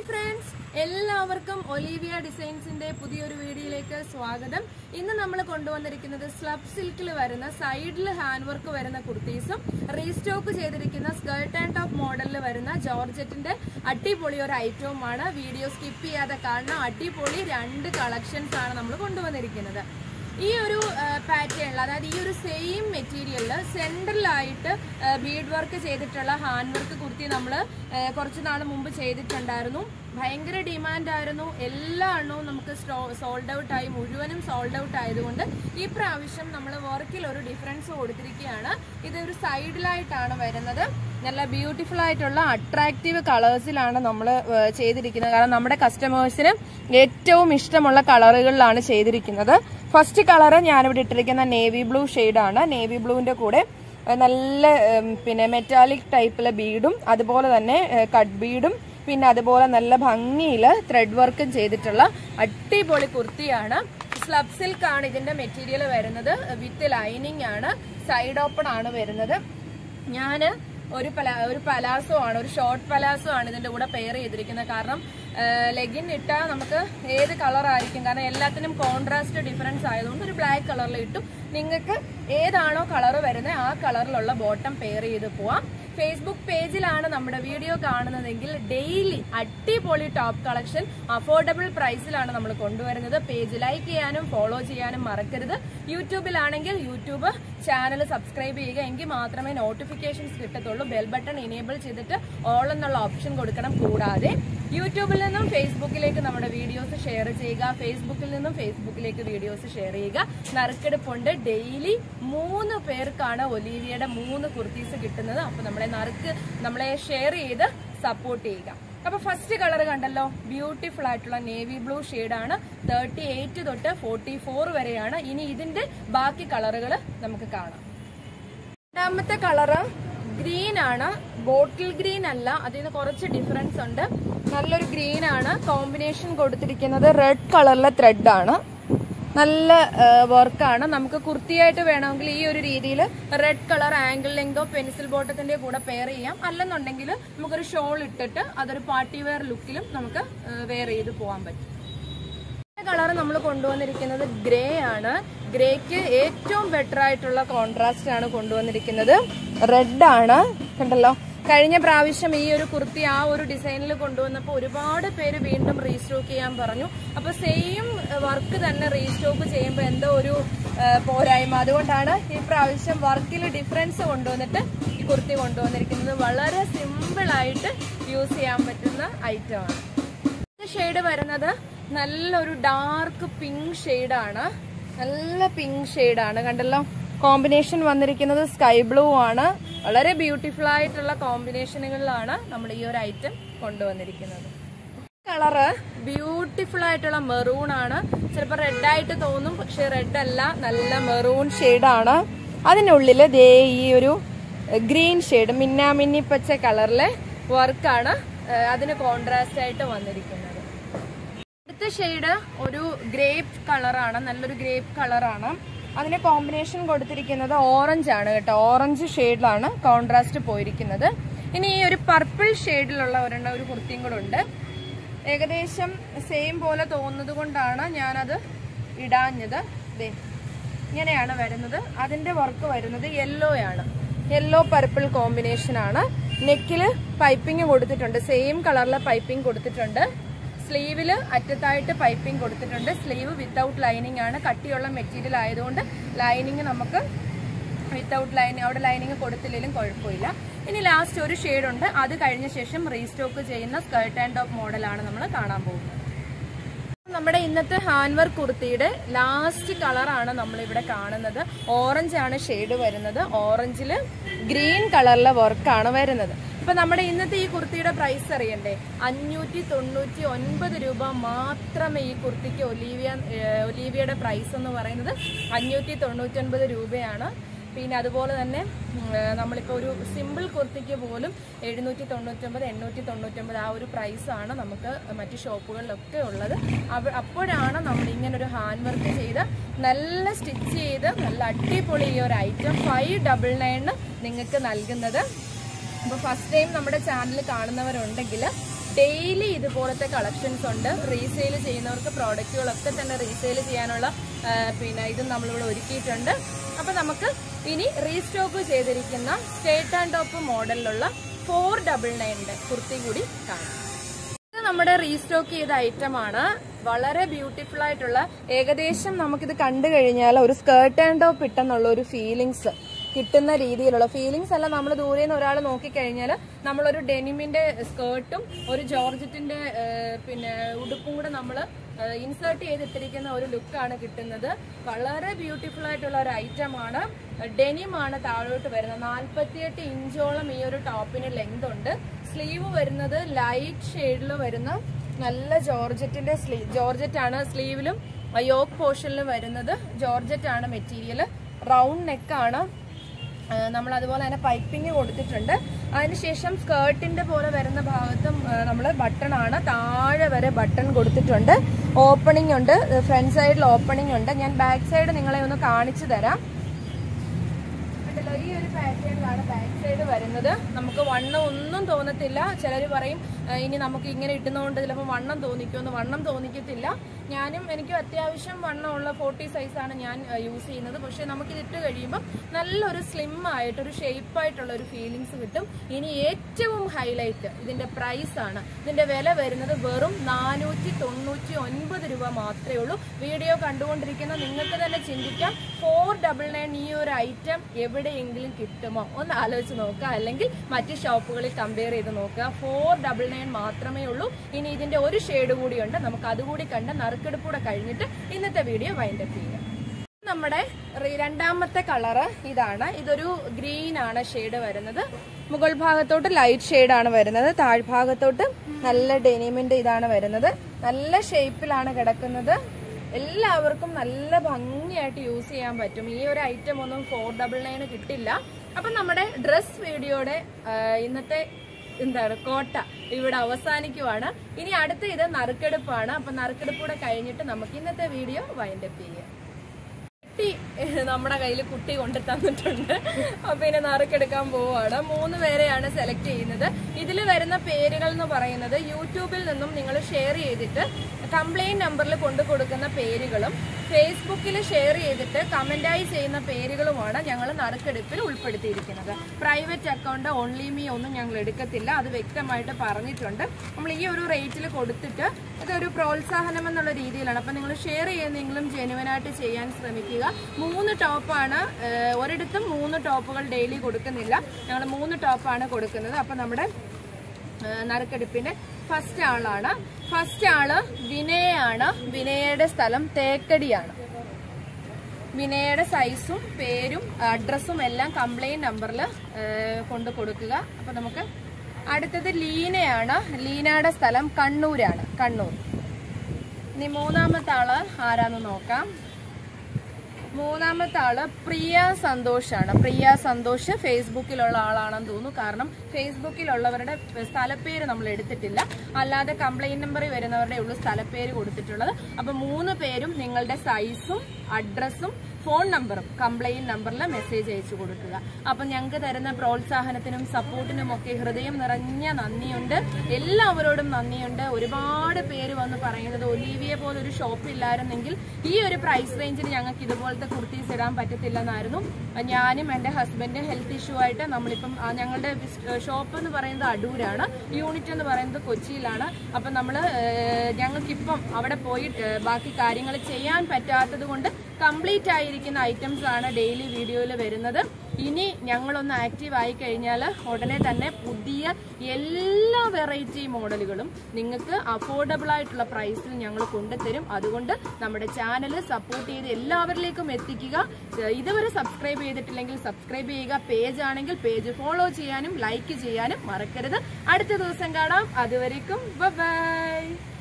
friends എല്ലാവർക്കും Olivia ഡിസൈൻസിന്റെ പുതിയൊരു വീഡിയോയിലേക്ക് സ്വാഗതം ഇന്ന് നമ്മൾ കൊണ്ടുവന്നിരിക്കുന്നത് സ്ലബ് സിൽക്കിൽ വരുന്ന സൈഡിൽ ഹാൻഡ് വർക്ക് വരുന്ന കുർത്തീസും റീസ്റ്റോക്ക് ചെയ്തിരിക്കുന്ന സ്കേർട്ട് ആൻഡ് ടോപ്പ് മോഡലിൽ വരുന്ന ജോർജറ്റിന്റെ അടിപൊളി ഒരു ഐറ്റവുമാണ് വീഡിയോ സ്കിപ്പ് ചെയ്യാതെ കാണുന്ന അടിപൊളി രണ്ട് കളക്ഷൻസ് ആണ് നമ്മൾ കൊണ്ടുവന്നിരിക്കുന്നത് ഈ ഒരു പാറ്റേണിൽ അതായത് ഈ ഒരു സെയിം മെറ്റീരിയലിൽ സെൻട്രലായിട്ട് ബീഡ് വർക്ക് ചെയ്തിട്ടുള്ള ഹാൻഡ് വർക്ക് കുർത്തി നമ്മൾ കുറച്ച് നാൾ മുമ്പ് ചെയ്തിട്ടുണ്ടായിരുന്നു ഭയങ്കര ഡിമാൻഡ് ആയിരുന്നു എല്ലാ എണ്ണവും നമുക്ക് സോൾഡ് ഔട്ട് ആയി മുഴുവനും സോൾഡ് ഔട്ട് ആയതുകൊണ്ട് ഈ പ്രാവശ്യം നമ്മൾ വർക്കിൽ ഒരു ഡിഫറൻസ് കൊടുത്തിരിക്കുകയാണ് ഇത് ഒരു സൈഡിലായിട്ടാണ് വരുന്നത് നല്ല ബ്യൂട്ടിഫുൾ ആയിട്ടുള്ള അട്രാക്റ്റീവ് കളേഴ്സിലാണ് നമ്മൾ ചെയ്തിരിക്കുന്നത് കാരണം നമ്മുടെ കസ്റ്റമേഴ്സിന് ഏറ്റവും ഇഷ്ടമുള്ള കളറുകളിലാണ് ചെയ്തിരിക്കുന്നത് ഫസ്റ്റ് കളറ് ഞാനിവിടെ ഇട്ടിരിക്കുന്ന നേവി ബ്ലൂ ആണ് നേവി ബ്ലൂവിന്റെ കൂടെ ഏഹ്, നല്ല ഏം, പിന്നെ മെറ്റാലിക് ടൈപ്പിലെ ബീഡും അതുപോലെ തന്നെ കട്ട് ബീഡും പിന്നെ അതുപോലെ നല്ല ഭംഗിയിൽ ത്രെഡ് വർക്കും ചെയ്തിട്ടുള്ള അടിപൊളി കുർത്തിയാണ് സ്ലബ് സിൽക്ക് ആണ് ഇതിന്റെ മെറ്റീരിയൽ വരുന്നത് വിത്ത് ലൈനിങ് ആണ് സൈഡ് ഓപ്പൺ ആണ് വരുന്നത് ഞാന് ഒരു പല ഒരു പലാസോ ആണ് ഒരു ഷോർട്ട് പലാസോ ആണ് ഇതിന്റെ കൂടെ പെയർ ചെയ്തിരിക്കുന്നത് കാരണം ലെഗിൻ ഇട്ടാൽ നമുക്ക് ഏത് കളർ ആയിരിക്കും കാരണം എല്ലാത്തിനും കോൺട്രാസ്റ്റ് ഡിഫറൻസ് ആയതുകൊണ്ട് ഒരു ബ്ലാക്ക് കളറിൽ ഇട്ടു നിങ്ങൾക്ക് ഏതാണോ കളർ വരുന്നത് ആ കളറിലുള്ള ബോട്ടം പെയർ ചെയ്ത് പോവാം ഫേസ്ബുക്ക് പേജിലാണ് നമ്മുടെ വീഡിയോ കാണുന്നതെങ്കിൽ ഡെയിലി അടിപൊളി ടോപ്പ് കളക്ഷൻ അഫോർഡബിൾ പ്രൈസിലാണ് നമ്മൾ കൊണ്ടുവരുന്നത് പേജ് ലൈക്ക് ചെയ്യാനും ഫോളോ ചെയ്യാനും മറക്കരുത് യൂട്യൂബിലാണെങ്കിൽ യൂട്യൂബ് ചാനൽ സബ്സ്ക്രൈബ് ചെയ്യുക എങ്കിൽ മാത്രമേ നോട്ടിഫിക്കേഷൻസ് കിട്ടത്തുള്ളൂ ബെൽ ബട്ടൺ ഇനേബിൾ ചെയ്തിട്ട് ഓൾ എന്നുള്ള ഓപ്ഷൻ കൊടുക്കണം കൂടാതെ യൂട്യൂബിൽ നിന്നും ഫേസ്ബുക്കിലേക്ക് നമ്മുടെ വീഡിയോസ് ഷെയർ ചെയ്യുക ഫേസ്ബുക്കിൽ നിന്നും ഫേസ്ബുക്കിലേക്ക് വീഡിയോസ് ഷെയർ ചെയ്യുക നറുക്കെടുപ്പുണ്ട് ഡെയിലി മൂന്ന് പേർക്കാണ് ഒലീവിയയുടെ മൂന്ന് കുർത്തീസ് കിട്ടുന്നത് അപ്പൊ നമ്മളെ നറുക്ക് നമ്മളെ ഷെയർ ചെയ്ത് സപ്പോർട്ട് ചെയ്യുക അപ്പൊ ഫസ്റ്റ് കളർ കണ്ടല്ലോ ബ്യൂട്ടിഫുൾ ആയിട്ടുള്ള നേവി ബ്ലൂ ആണ് തേർട്ടി എയ്റ്റ് തൊട്ട് ഫോർട്ടി ഫോർ വരെയാണ് ഇനി ഇതിന്റെ ബാക്കി കളറുകൾ നമുക്ക് കാണാം രണ്ടാമത്തെ കളറ് ഗ്രീൻ ആണ് ബോട്ടിൽ ഗ്രീൻ അല്ല അതിൽ നിന്ന് കുറച്ച് ഡിഫറൻസ് ഉണ്ട് നല്ലൊരു ഗ്രീൻ ആണ് കോമ്പിനേഷൻ കൊടുത്തിരിക്കുന്നത് റെഡ് കളറിലെ ത്രെഡ് ആണ് നല്ല വർക്കാണ് നമുക്ക് കുർത്തിയായിട്ട് വേണമെങ്കിൽ ഈ ഒരു രീതിയിൽ റെഡ് കളർ ആംഗിൾ ലെങ്തോ പെൻസിൽ ബോട്ടത്തിന്റെ കൂടെ പെയർ ചെയ്യാം അല്ലെന്നുണ്ടെങ്കിൽ നമുക്കൊരു ഷോൾ ഇട്ടിട്ട് അതൊരു പാർട്ടി വെയർ ലുക്കിലും നമുക്ക് വെയർ ചെയ്ത് പോകാൻ പറ്റും കളർ നമ്മൾ കൊണ്ടുവന്നിരിക്കുന്നത് ഗ്രേ ആണ് ഗ്രേക്ക് ഏറ്റവും ബെറ്റർ ആയിട്ടുള്ള കോൺട്രാസ്റ്റ് ആണ് കൊണ്ടുവന്നിരിക്കുന്നത് റെഡ് ആണ് കണ്ടല്ലോ കഴിഞ്ഞ പ്രാവശ്യം ഈ ഒരു കുർത്തി ആ ഒരു ഡിസൈനിൽ കൊണ്ടുവന്നപ്പോൾ ഒരുപാട് പേര് വീണ്ടും റീസ്റ്റോക്ക് ചെയ്യാൻ പറഞ്ഞു അപ്പൊ സെയിം വർക്ക് തന്നെ റീസ്റ്റോക്ക് ചെയ്യുമ്പോൾ എന്തോ ഒരു ആ, പോരായ്മ അതുകൊണ്ടാണ് ഈ പ്രാവശ്യം വർക്കിൽ ഡിഫറൻസ് കൊണ്ടുവന്നിട്ട് ഈ കുർത്തി കൊണ്ടുവന്നിരിക്കുന്നത് വളരെ സിമ്പിൾ ആയിട്ട് യൂസ് ചെയ്യാൻ പറ്റുന്ന ഐറ്റം ആണ് ഷെയ്ഡ് വരുന്നത് നല്ലൊരു ഡാർക്ക് പിങ്ക് ആണ് നല്ല പിങ്ക് ആണ് കണ്ടല്ലോ കോമ്പിനേഷൻ വന്നിരിക്കുന്നത് സ്കൈ ബ്ലൂ ആണ് വളരെ ബ്യൂട്ടിഫുൾ ആയിട്ടുള്ള കോമ്പിനേഷനുകളിലാണ് നമ്മൾ ഈ ഒരു ഐറ്റം കൊണ്ടുവന്നിരിക്കുന്നത് കളറ് ബ്യൂട്ടിഫുൾ ആയിട്ടുള്ള മെറൂൺ ആണ് ചിലപ്പോൾ റെഡ് ആയിട്ട് തോന്നും പക്ഷെ റെഡ് അല്ല നല്ല മെറൂൺ ആണ് അതിനുള്ളിൽ ദേ ഈ ഒരു ഗ്രീൻ ഷെയ്ഡ് മിന്നാമിന്നി പച്ച കളറിലെ വർക്കാണ് അതിന് കോൺട്രാസ്റ്റ് ആയിട്ട് വന്നിരിക്കുന്നത് അടുത്ത ഷെയ്ഡ് ഒരു ഗ്രേപ്പ് കളറാണ് നല്ലൊരു ഗ്രേപ്പ് കളറാണ് അതിന് കോമ്പിനേഷൻ കൊടുത്തിരിക്കുന്നത് ഓറഞ്ച് ആണ് കേട്ടോ ഓറഞ്ച് ഷെയ്ഡിലാണ് കോൺട്രാസ്റ്റ് പോയിരിക്കുന്നത് ഇനി ഈ ഒരു പർപ്പിൾ ഷെയ്ഡിലുള്ള ഒരെണ്ണം ഒരു കുർത്തിയും കൂടെ ഉണ്ട് ഏകദേശം സെയിം പോലെ തോന്നുന്നത് കൊണ്ടാണ് ഞാനത് ഇടാഞ്ഞത് ദേ ഇങ്ങനെയാണ് വരുന്നത് അതിന്റെ വർക്ക് വരുന്നത് യെല്ലോ ആണ് യെല്ലോ പർപ്പിൾ കോമ്പിനേഷൻ ആണ് നെക്കില് പൈപ്പിംഗ് കൊടുത്തിട്ടുണ്ട് സെയിം കളറിലെ പൈപ്പിംഗ് കൊടുത്തിട്ടുണ്ട് സ്ലീവില് അറ്റത്തായിട്ട് പൈപ്പിംഗ് കൊടുത്തിട്ടുണ്ട് സ്ലീവ് വിത്തൗട്ട് ലൈനിങ് ആണ് കട്ടിയുള്ള മെറ്റീരിയൽ ആയതുകൊണ്ട് ലൈനിങ് നമുക്ക് വിത്തൗട്ട് ലൈനിങ് അവിടെ ലൈനിങ് കൊടുത്തില്ലെങ്കിലും കുഴപ്പമില്ല ഇനി ലാസ്റ്റ് ഒരു ഷെയ്ഡ് ഉണ്ട് അത് കഴിഞ്ഞ ശേഷം റീസ്റ്റോക്ക് ചെയ്യുന്ന സ്കേർട്ട് ആൻഡ് ടോപ്പ് മോഡലാണ് നമ്മൾ കാണാൻ പോകുന്നത് നമ്മുടെ ഇന്നത്തെ ഹാൻഡ് വർക്ക് കുർത്തിയുടെ ലാസ്റ്റ് കളറാണ് നമ്മൾ ഇവിടെ കാണുന്നത് ഓറഞ്ച് ആണ് ഷെയ്ഡ് വരുന്നത് ഓറഞ്ചിൽ ഗ്രീൻ കളറിലെ വർക്കാണ് വരുന്നത് ഇപ്പൊ നമ്മുടെ ഇന്നത്തെ ഈ കുർത്തിയുടെ പ്രൈസ് അറിയണ്ടേ അഞ്ഞൂറ്റി തൊണ്ണൂറ്റി ഒൻപത് രൂപ മാത്രമേ ഈ കുർത്തിക്ക് ഒലീവിയ ഏഹ്, ഒലീവിയയുടെ പ്രൈസ് എന്ന് പറയുന്നത് അഞ്ഞൂറ്റി തൊണ്ണൂറ്റി ഒൻപത് രൂപയാണ് പിന്നെ അതുപോലെ തന്നെ ഉം, ഏഹ്, നമ്മളിപ്പോൾ ഒരു സിമ്പിൾ കുർത്തിക്ക് പോലും എഴുന്നൂറ്റി തൊണ്ണൂറ്റൊമ്പത് എണ്ണൂറ്റി തൊണ്ണൂറ്റൊമ്പത് ആ ഒരു പ്രൈസാണ് നമുക്ക് മറ്റു ഷോപ്പുകളിലൊക്കെ ഉള്ളത് അവ അപ്പോഴാണ് നമ്മൾ ഇങ്ങനെ ഒരു ഹാൻഡ് വർക്ക് ചെയ്ത് നല്ല സ്റ്റിച്ച് ചെയ്ത് നല്ല അടിപൊളി ഈ ഒരു ഐറ്റം ഫൈവ് ഡബിൾ നയന് നിങ്ങൾക്ക് നൽകുന്നത് അപ്പോൾ ഫസ്റ്റ് ടൈം നമ്മുടെ ചാനൽ കാണുന്നവരുണ്ടെങ്കിൽ ഡെയിലി ഇതുപോലത്തെ കളക്ഷൻസ് ഉണ്ട് റീസെയിൽ ചെയ്യുന്നവർക്ക് പ്രോഡക്റ്റുകളൊക്കെ തന്നെ റീസെയിൽ ചെയ്യാനുള്ള ആ, പിന്നെ ഇതും നമ്മളിവിടെ ഒരുക്കിയിട്ടുണ്ട് അപ്പൊ നമുക്ക് ഇനി റീസ്റ്റോക്ക് ചെയ്തിരിക്കുന്ന സ്റ്റേറ്റ് ആൻഡ് ടോപ്പ് മോഡലിലുള്ള ഫോർ ഡബിൾ നയൻ്റെ കുർത്തി കൂടി കാണാം ഇത് നമ്മുടെ റീസ്റ്റോക്ക് ചെയ്ത ഐറ്റം ആണ് വളരെ ബ്യൂട്ടിഫുൾ ആയിട്ടുള്ള ഏകദേശം നമുക്കിത് കണ്ടു കഴിഞ്ഞാൽ ഒരു സ്കേർട്ട് ആൻഡ് ടോപ്പ് ഇട്ടെന്നുള്ള ഒരു ഫീലിങ്സ് കിട്ടുന്ന രീതിയിലുള്ള ഫീലിങ്സ് അല്ല നമ്മൾ ദൂരെ നിന്ന് ഒരാൾ നോക്കിക്കഴിഞ്ഞാൽ നമ്മളൊരു ഡെനിമിന്റെ സ്കേർട്ടും ഒരു ജോർജറ്റിന്റെ ഏഹ്, പിന്നെ ഉടുപ്പും കൂടെ നമ്മൾ ഇൻസേർട്ട് ചെയ്തിട്ടിരിക്കുന്ന ഒരു ലുക്കാണ് കിട്ടുന്നത് വളരെ ബ്യൂട്ടിഫുൾ ആയിട്ടുള്ള ഒരു ഐറ്റം ആണ് ഡെനിമാണ് താഴോട്ട് വരുന്നത് നാൽപ്പത്തിയെട്ട് ഇഞ്ചോളം ഈ ഒരു ടോപ്പിന് ലെങ്ത് ഉണ്ട് സ്ലീവ് വരുന്നത് ലൈറ്റ് ഷെയ്ഡിൽ വരുന്ന നല്ല ജോർജറ്റിന്റെ സ്ലീവ് ജോർജറ്റ് ആണ് സ്ലീവിലും യോക്ക് പോർഷനിലും വരുന്നത് ജോർജറ്റ് ആണ് മെറ്റീരിയൽ റൗണ്ട് നെക്കാണ് നമ്മൾ അതുപോലെ തന്നെ പൈപ്പിംഗ് കൊടുത്തിട്ടുണ്ട് അതിനുശേഷം സ്കേർട്ടിന്റെ പോലെ വരുന്ന ഭാഗത്തും നമ്മൾ ബട്ടൺ ആണ് താഴെ വരെ ബട്ടൺ കൊടുത്തിട്ടുണ്ട് ഓപ്പണിംഗ് ഉണ്ട് ഫ്രണ്ട് സൈഡിൽ ഓപ്പണിംഗ് ഉണ്ട് ഞാൻ ബാക്ക് സൈഡ് നിങ്ങളെ ഒന്ന് കാണിച്ചു തരാം കണ്ടല്ലോ, ഈ ഒരു പാറ്റേണിലാണ് ബാക്ക് സൈഡ് വരുന്നത് നമുക്ക് വണ്ണം ഒന്നും തോന്നത്തില്ല ചിലർ പറയും "ആ, ഇനി നമുക്ക് ഇങ്ങനെ ഇട്ടുന്നതുകൊണ്ട് ചിലപ്പോൾ വണ്ണം തോന്നിക്കുമെന്ന് വണ്ണം തോന്നിക്കത്തില്ല ഞാനും എനിക്കും അത്യാവശ്യം വണ്ണമുള്ള ഫോർട്ടി സൈസാണ് ഞാൻ യൂസ് ചെയ്യുന്നത് പക്ഷെ നമുക്കിത് ഇട്ട് കഴിയുമ്പോൾ നല്ലൊരു സ്ലിം ആയിട്ട് ഒരു ഷേപ്പ് ആയിട്ടുള്ള ഒരു ഫീലിങ്സ് കിട്ടും ഇനി ഏറ്റവും ഹൈലൈറ്റ് ഇതിന്റെ പ്രൈസ് ആണ് ഇതിന്റെ വില വരുന്നത് വെറും നാനൂറ്റി തൊണ്ണൂറ്റി ഒൻപത് രൂപ മാത്രമേ ഉള്ളൂ വീഡിയോ കണ്ടുകൊണ്ടിരിക്കുന്ന നിങ്ങൾക്ക് തന്നെ ചിന്തിക്കാം ഫോർ ഡബിൾ നയൻ ഈ ഒരു ഐറ്റം എവിടെയെങ്കിലും കിട്ടുമോ ഒന്ന് ആലോചിച്ച് നോക്കുക അല്ലെങ്കിൽ മറ്റ് ഷോപ്പുകളിൽ കമ്പയർ ചെയ്ത് നോക്കുക ഫോർ ഡബിൾ നയൻ മാത്രമേ ഉള്ളൂ ഇനി ഇതിന്റെ ഒരു ഷെയ്ഡ് കൂടിയുണ്ട് നമുക്ക് അതുകൂടി കണ്ട് നറുക്കെടുപ്പൂടെ കഴിഞ്ഞിട്ട് ഇന്നത്തെ വീഡിയോ വൈൻഡപ്പ് ചെയ്യാം നമ്മുടെ റി- രണ്ടാമത്തെ കളറ് ഇതാണ് ഇതൊരു ഗ്രീൻ ആണ് ഷെയ്ഡ് വരുന്നത് മുകൾ ഭാഗത്തോട്ട് ലൈറ്റ് ഷെയ്ഡ് ആണ് വരുന്നത് താഴ്ഭാഗത്തോട്ട് നല്ല ഡെനിമിന്റെ ഇതാണ് വരുന്നത് നല്ല ഷേപ്പിലാണ് കിടക്കുന്നത് എല്ലാവർക്കും നല്ല ഭംഗിയായിട്ട് യൂസ് ചെയ്യാൻ പറ്റും ഈ ഒരു ഐറ്റം ഒന്നും ഫോർ ഡബിൾ നയന് കിട്ടില്ല അപ്പൊ നമ്മുടെ ഡ്രസ് വീഡിയോയുടെ ആ, ഇന്നത്തെ എന്താണ് കോട്ട ഇവിടെ അവസാനിക്കുവാണ് ഇനി അടുത്ത ഇത് നറുക്കെടുപ്പാണ് അപ്പൊ നറുക്കെടുപ്പൂടെ കഴിഞ്ഞിട്ട് നമുക്ക് ഇന്നത്തെ വീഡിയോ വൈൻഡപ്പ് ചെയ്യാം കുട്ടി നമ്മുടെ കയ്യിൽ കുട്ടി കൊണ്ട് തന്നിട്ടുണ്ട് അപ്പൊ ഇനി നറുക്കെടുക്കാൻ പോവാണ് മൂന്ന് പേരെയാണ് സെലക്ട് ചെയ്യുന്നത് ഇതിൽ വരുന്ന പേരുകൾ എന്ന് പറയുന്നത് യൂട്യൂബിൽ നിന്നും നിങ്ങൾ ഷെയർ ചെയ്തിട്ട് കംപ്ലൈന്റ് നമ്പറിൽ കൊണ്ടു കൊടുക്കുന്ന പേരുകളും ഫേസ്ബുക്കിൽ ഷെയർ ചെയ്തിട്ട് കമന്റായി ചെയ്യുന്ന പേരുകളുമാണ് ഞങ്ങൾ നറുക്കെടുപ്പിൽ ഉൾപ്പെടുത്തിയിരിക്കുന്നത് പ്രൈവറ്റ് അക്കൗണ്ട് ഓൺലി മീ ഒന്നും ഞങ്ങൾ എടുക്കത്തില്ല അത് വ്യക്തമായിട്ട് പറഞ്ഞിട്ടുണ്ട് നമ്മൾ ഈ ഒരു റേറ്റിൽ കൊടുത്തിട്ട് ഇതൊരു പ്രോത്സാഹനം എന്നുള്ള രീതിയിലാണ് അപ്പം നിങ്ങൾ ഷെയർ ചെയ്യുന്നെങ്കിലും ജെനുവനായിട്ട് ചെയ്യാൻ ശ്രമിക്കുക മൂന്ന് ടോപ്പാണ് ഏഹ്, ഒരിടത്തും മൂന്ന് ടോപ്പുകൾ ഡെയിലി കൊടുക്കുന്നില്ല ഞങ്ങൾ മൂന്ന് ടോപ്പാണ് കൊടുക്കുന്നത് അപ്പം നമ്മുടെ ഏഹ്, നറുക്കെടുപ്പിന്റെ ഫസ്റ്റ് ആളാണ് ഫസ്റ്റ് ആള് വിനയാണ് വിനയയുടെ സ്ഥലം തേക്കടിയാണ് വിനയുടെ സൈസും പേരും അഡ്രസ്സും എല്ലാം കംപ്ലൈന്റ് നമ്പറിൽ കൊണ്ട് കൊടുക്കുക അപ്പൊ നമുക്ക് അടുത്തത് ലീനയാണ് ലീനയുടെ സ്ഥലം കണ്ണൂരാണ് കണ്ണൂർ ഇനി മൂന്നാമത്തെ ആള് ആരാന്ന് നോക്കാം മൂന്നാമത്തെ ആള് പ്രിയ സന്തോഷാണ് പ്രിയ സന്തോഷ് ഫേസ്ബുക്കിലുള്ള ആളാണെന്ന് തോന്നുന്നു കാരണം ഫേസ്ബുക്കിലുള്ളവരുടെ സ്ഥലപ്പേര് നമ്മൾ എടുത്തിട്ടില്ല അല്ലാതെ കംപ്ലൈന്റ് നമ്പറിൽ വരുന്നവരുടെ ഉള്ളു സ്ഥലപ്പേര് കൊടുത്തിട്ടുള്ളത് അപ്പൊ മൂന്ന് പേരും നിങ്ങളുടെ സൈസും അഡ്രസ്സും ഫോൺ നമ്പറും കംപ്ലൈന്റ് നമ്പറിൽ മെസ്സേജ് അയച്ചു കൊടുക്കുക അപ്പൊ ഞങ്ങൾക്ക് തരുന്ന പ്രോത്സാഹനത്തിനും സപ്പോർട്ടിനും ഒക്കെ ഹൃദയം നിറഞ്ഞ നന്ദിയുണ്ട് എല്ലാവരോടും നന്ദിയുണ്ട് ഒരുപാട് പേര് വന്ന് പറയുന്നത് ഒലീവിയെ പോലെ ഒരു ഷോപ്പ് ഇല്ലായിരുന്നെങ്കിൽ ഈ ഒരു പ്രൈസ് റേഞ്ചിൽ ഞങ്ങൾക്ക് ഇതുപോലത്തെ കുർത്തീസ് ഇടാൻ പറ്റത്തില്ലെന്നായിരുന്നു ഞാനും എൻ്റെ ഹസ്ബൻഡ് ഹെൽത്ത് ഇഷ്യൂ ആയിട്ട് നമ്മളിപ്പം ആ, ഞങ്ങളുടെ ഷോപ്പ് എന്ന് പറയുന്നത് അടൂരാണ് യൂണിറ്റ് എന്ന് പറയുന്നത് കൊച്ചിയിലാണ് അപ്പം നമ്മൾ ഞങ്ങൾക്കിപ്പം അവിടെ പോയി ഏഹ്, ബാക്കി കാര്യങ്ങൾ ചെയ്യാൻ പറ്റാത്തത് കൊണ്ട് കംപ്ലീറ്റ് ആയിരിക്കുന്ന ഐറ്റംസ് ആണ് ഡെയിലി വീഡിയോയിൽ വരുന്നത് ഇനി ഞങ്ങളൊന്ന് ആക്റ്റീവ് ആയി കഴിഞ്ഞാൽ ഉടനെ തന്നെ പുതിയ എല്ലാ വെറൈറ്റി മോഡലുകളും നിങ്ങൾക്ക് അഫോർഡബിൾ ആയിട്ടുള്ള പ്രൈസിൽ ഞങ്ങൾ കൊണ്ടുതരും അതുകൊണ്ട് നമ്മുടെ ചാനൽ സപ്പോർട്ട് ചെയ്ത് എല്ലാവരിലേക്കും എത്തിക്കുക ഏഹ് ഇതുവരെ സബ്സ്ക്രൈബ് ചെയ്തിട്ടില്ലെങ്കിൽ സബ്സ്ക്രൈബ് ചെയ്യുക പേജ് ആണെങ്കിൽ പേജ് ഫോളോ ചെയ്യാനും ലൈക്ക് ചെയ്യാനും മറക്കരുത് അടുത്ത ദിവസം കാണാം അതുവരേക്കും ബൈ